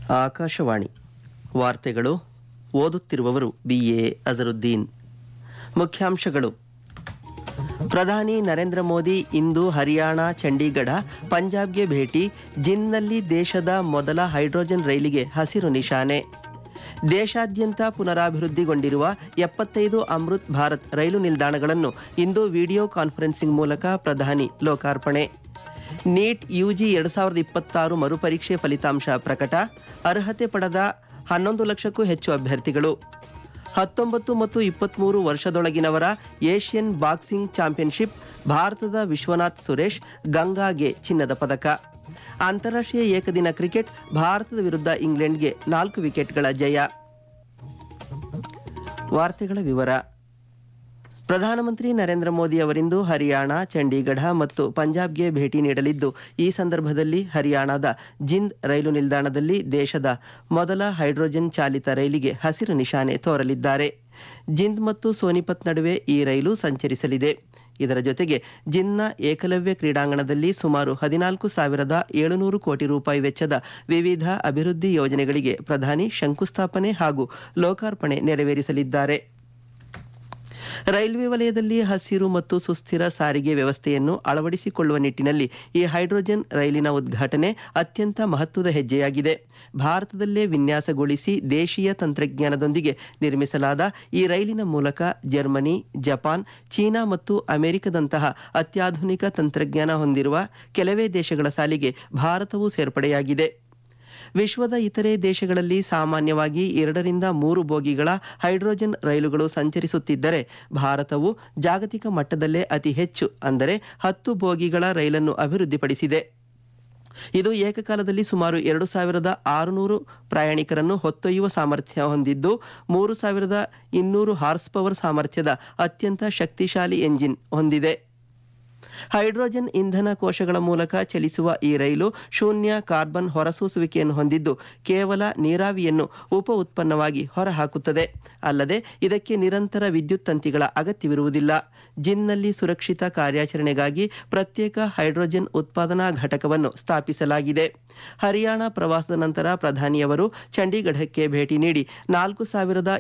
ಆಕಾಶವಾಣಿ ವಾರ್ತೆಗಳು ಓದುತ್ತಿರುವವರು B A Azharuddin ಮುಖ್ಯಾಂಶಗಳು ಪ್ರಧಾನಿ ನರೇಂದ್ರ ಮೋದಿ ಇಂದು ಹರಿಯಾಣ ಚಂಡೀಗಢ ಪಂಜಾಬ್ಗೆ ಭೇಟಿ ಜಿನ್ನಲ್ಲಿ ದೇಶದ ಮೊದಲ ಹೈಡ್ರೋಜನ್ ರೈಲಿಗೆ ಹಸಿರು ನಿಶಾನೆ ದೇಶಾದ್ಯಂತ ಪುನರಾಭಿವೃದ್ಧಿಗೊಂಡಿರುವ ಎಪ್ಪತ್ತೈದು ಅಮೃತ್ ಭಾರತ್ ರೈಲು ನಿಲ್ದಾಣಗಳನ್ನು ಇಂದು ವಿಡಿಯೋ ಕಾನ್ಫರೆನ್ಸಿಂಗ್ ಮೂಲಕ ಪ್ರಧಾನಿ ಲೋಕಾರ್ಪಣೆ ನೀಟ್ ಯುಜಿ ಎರಡು ಸಾವಿರದ ಇಪ್ಪತ್ತಾರು ಮರುಪರೀಕ್ಷೆ ಫಲಿತಾಂಶ ಪ್ರಕಟ ಅರ್ಹತೆ ಪಡೆದ ಹನ್ನೊಂದು ಲಕ್ಷಕ್ಕೂ ಹೆಚ್ಚು ಅಭ್ಯರ್ಥಿಗಳು ಹತ್ತೊಂಬತ್ತು ಮತ್ತು ಇಪ್ಪತ್ತ್ಮೂರು ವರ್ಷದೊಳಗಿನವರ ಏಷ್ಯನ್ ಬಾಕ್ಸಿಂಗ್ ಚಾಂಪಿಯನ್ಶಿಪ್ ಭಾರತದ ವಿಶ್ವನಾಥ್ ಸುರೇಶ್ ಗಂಗಾಗೆ ಚಿನ್ನದ ಪದಕ ಅಂತಾರಾಷ್ಟ್ರೀಯ ಏಕದಿನ ಕ್ರಿಕೆಟ್ ಭಾರತದ ವಿರುದ್ಧ ಇಂಗ್ಲೆಂಡ್ಗೆ ನಾಲ್ಕು ವಿಕೆಟ್ಗಳ ಜಯ ವಾರ್ತೆಗಳ ವಿವರ ಪ್ರಧಾನಮಂತ್ರಿ ನರೇಂದ್ರ ಮೋದಿ ಅವರಿಂದು ಹರಿಯಾಣ ಚಂಡೀಗಢ ಮತ್ತು ಪಂಜಾಬ್ಗೆ ಭೇಟಿ ನೀಡಲಿದ್ದು ಈ ಸಂದರ್ಭದಲ್ಲಿ ಹರಿಯಾಣದ ಜಿಂದ್ ರೈಲು ನಿಲ್ದಾಣದಲ್ಲಿ ದೇಶದ ಮೊದಲ ಹೈಡ್ರೋಜನ್ ಚಾಲಿತ ರೈಲಿಗೆ ಹಸಿರು ನಿಶಾನೆ ತೋರಲಿದ್ದಾರೆ ಜಿಂದ್ ಮತ್ತು ಸೋನಿಪತ್ ನಡುವೆ ಈ ರೈಲು ಸಂಚರಿಸಲಿದೆ ಇದರ ಜೊತೆಗೆ ಜಿನ್ನ ಏಕಲವ್ಯ ಕ್ರೀಡಾಂಗಣದಲ್ಲಿ ಸುಮಾರು ಹದಿನಾಲ್ಕು ಸಾವಿರದ ಏಳುನೂರು ಕೋಟಿ ರೂಪಾಯಿ ವೆಚ್ಚದ ವಿವಿಧ ಅಭಿವೃದ್ಧಿ ಯೋಜನೆಗಳಿಗೆ ಪ್ರಧಾನಿ ಶಂಕುಸ್ಥಾಪನೆ ಹಾಗೂ ಲೋಕಾರ್ಪಣೆ ನೆರವೇರಿಸಲಿದ್ದಾರೆ ರೈಲ್ವೆ ವಲಯದಲ್ಲಿ ಹಸಿರು ಮತ್ತು ಸುಸ್ಥಿರ ಸಾರಿಗೆ ವ್ಯವಸ್ಥೆಯನ್ನು ಅಳವಡಿಸಿಕೊಳ್ಳುವ ನಿಟ್ಟಿನಲ್ಲಿ ಈ ಹೈಡ್ರೋಜನ್ ರೈಲಿನ ಉದ್ಘಾಟನೆ ಅತ್ಯಂತ ಮಹತ್ವದ ಹೆಜ್ಜೆಯಾಗಿದೆ ಭಾರತದಲ್ಲೇ ವಿನ್ಯಾಸಗೊಳಿಸಿ ದೇಶೀಯ ತಂತ್ರಜ್ಞಾನದೊಂದಿಗೆ ನಿರ್ಮಿಸಲಾದ ಈ ರೈಲಿನ ಮೂಲಕ ಜರ್ಮನಿ ಜಪಾನ್ ಚೀನಾ ಮತ್ತು ಅಮೆರಿಕದಂತಹ ಅತ್ಯಾಧುನಿಕ ತಂತ್ರಜ್ಞಾನ ಹೊಂದಿರುವ ಕೆಲವೇ ದೇಶಗಳ ಸಾಲಿಗೆ ಭಾರತವೂ ಸೇರ್ಪಡೆಯಾಗಿದೆ ವಿಶ್ವದ ಇತರೆ ದೇಶಗಳಲ್ಲಿ ಸಾಮಾನ್ಯವಾಗಿ ಎರಡರಿಂದ ಮೂರು ಬೋಗಿಗಳ ಹೈಡ್ರೋಜನ್ ರೈಲುಗಳು ಸಂಚರಿಸುತ್ತಿದ್ದರೆ ಭಾರತವು ಜಾಗತಿಕ ಮಟ್ಟದಲ್ಲೇ ಅತಿ ಹೆಚ್ಚು ಅಂದರೆ ಹತ್ತು ಬೋಗಿಗಳ ರೈಲನ್ನು ಅಭಿವೃದ್ಧಿಪಡಿಸಿದೆ ಇದು ಏಕಕಾಲದಲ್ಲಿ ಸುಮಾರು ಎರಡು ಸಾವಿರದ ಆರುನೂರು ಪ್ರಯಾಣಿಕರನ್ನು ಹೊತ್ತೊಯ್ಯುವ ಸಾಮರ್ಥ್ಯ ಹೊಂದಿದ್ದು ಮೂರು ಸಾವಿರದ ಇನ್ನೂರು ಹಾರ್ಸ್ ಪವರ್ ಸಾಮರ್ಥ್ಯದ ಅತ್ಯಂತ ಶಕ್ತಿಶಾಲಿ ಎಂಜಿನ್ ಹೊಂದಿದೆ ಹೈಡ್ರೋಜನ್ ಇಂಧನ ಕೋಶಗಳ ಮೂಲಕ ಚಲಿಸುವ ಈ ರೈಲು ಶೂನ್ಯ ಕಾರ್ಬನ್ ಹೊರಸೂಸುವಿಕೆಯನ್ನು ಹೊಂದಿದ್ದು ಕೇವಲ ನೀರಾವಿಯನ್ನು ಉಪ ಉತ್ಪನ್ನವಾಗಿ ಹೊರಹಾಕುತ್ತದೆ ಅಲ್ಲದೆ ಇದಕ್ಕೆ ನಿರಂತರ ವಿದ್ಯುತ್ ತಂತಿಗಳ ಅಗತ್ಯವಿರುವುದಿಲ್ಲ ಜಿನ್ನಲ್ಲಿ ಸುರಕ್ಷಿತ ಕಾರ್ಯಾಚರಣೆಗಾಗಿ ಪ್ರತ್ಯೇಕ ಹೈಡ್ರೋಜನ್ ಉತ್ಪಾದನಾ ಘಟಕವನ್ನು ಸ್ಥಾಪಿಸಲಾಗಿದೆ ಹರಿಯಾಣ ಪ್ರವಾಸದ ನಂತರ ಪ್ರಧಾನಿಯವರು ಚಂಡೀಗಢಕ್ಕೆ ಭೇಟಿ ನೀಡಿ ನಾಲ್ಕು ಸಾವಿರದ